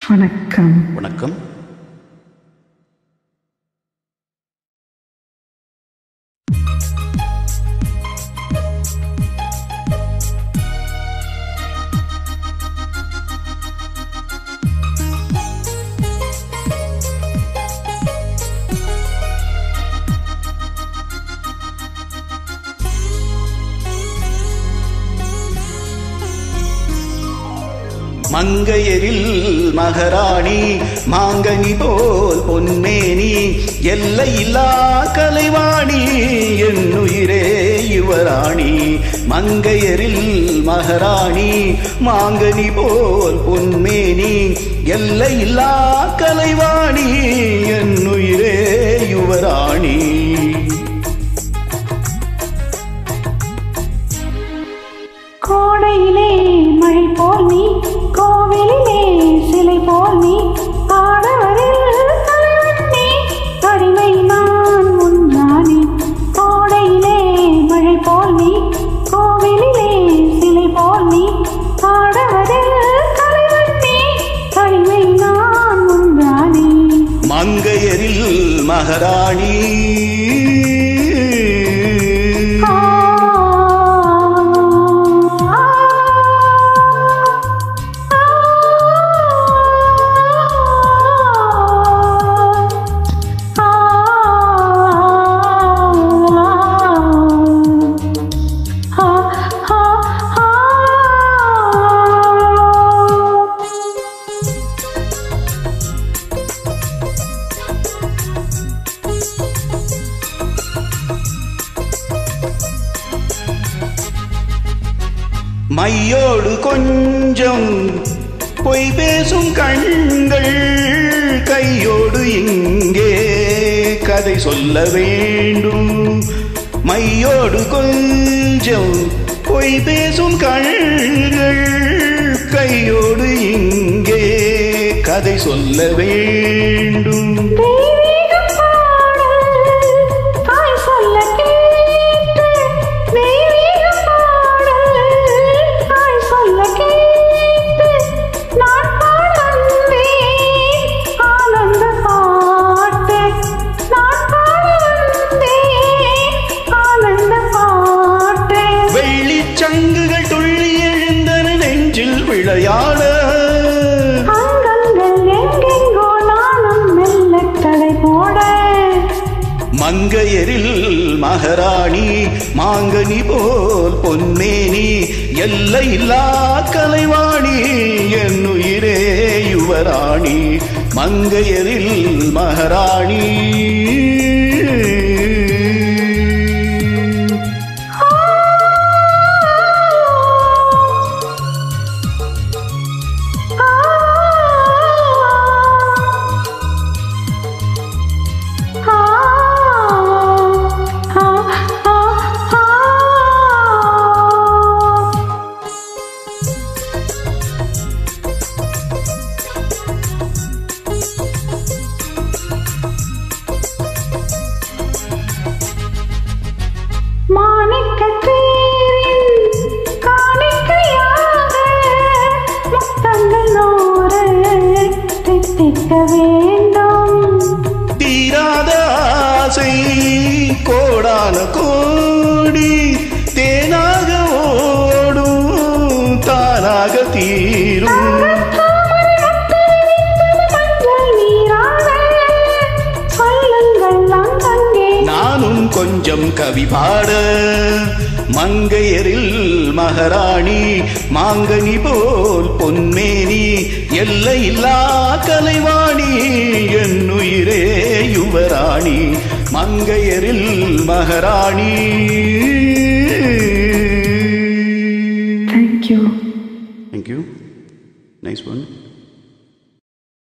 வணக்கம் வணக்கம் மங்கையரில் மகராணி மாங்கனி போல் பொன்மேனி எல்லையில்லா கலைவாணி என்னுயிரே யுவராணி மங்கையரில் மகராணி மாங்கனி போல் பொன்மேனி எல்லையில்லா கலைவாணி என்னுயிரே யுவராணி கோடையிலே மழை போல் நீ கோவிலிலே சிலை போல் நீ ஆடவரில் தலைவன் நீ அடிமை நான் முன்னானே கோடையிலே மழை போல் நீ கோவிலிலே சிலை போல் நீ ஆடவரில் தலைவன் நீ அடிமை நான் முன்னானே மங்கையரில் மகராணி ஆ மையோடு கொஞ்சம் பொய் பேசும் கண்கள் கையோடு இங்கே கதை சொல்ல வேண்டும் மையோடு கொஞ்சம் பொய் பேசும் கண்கள் கையோடு இங்கே கதை சொல்ல வேண்டும் தெய்வீகம் பாடல் தாய் சொல்ல கேட்டு தெய்வீகம் பாடல் தாய் சொல்ல கேட்டு நான் பாட வந்தேன் ஆனந்த பாட்டு நான் பாட வந்தேன் ஆனந்த பாட்டு வெள்ளிச் சங்குகள் துள்ளி எழுந்தன நெஞ்சில் விளையாட அங்கங்கள் எங்கெங்கோ நானும் மெல்ல கடை போட மங்கையரில் மகராணி மாங்கனி போல் பொன்மேனி எல்லையில்லா கலைவாணி என்னுயிரே யுவராணி மங்கையரில் மகராணி வேண்டும் தீராத ஆசை கோடான கோடி தேனாக ஓடும் தானாக தீரும் மஞ்சள் நீராக சொல்லுங்கள் அங்கங்கே நானும் கொஞ்சம் கவி பாட மங்கையரில் மகராணி மாங்கனி போல் பொன்மேனி எல்லையில்லா கலைவாணி என்னுயிரே யுவராணி மங்கையரில் மகராணி தேங்க்யூ தேங்க்யூ நைஸ் ஒன்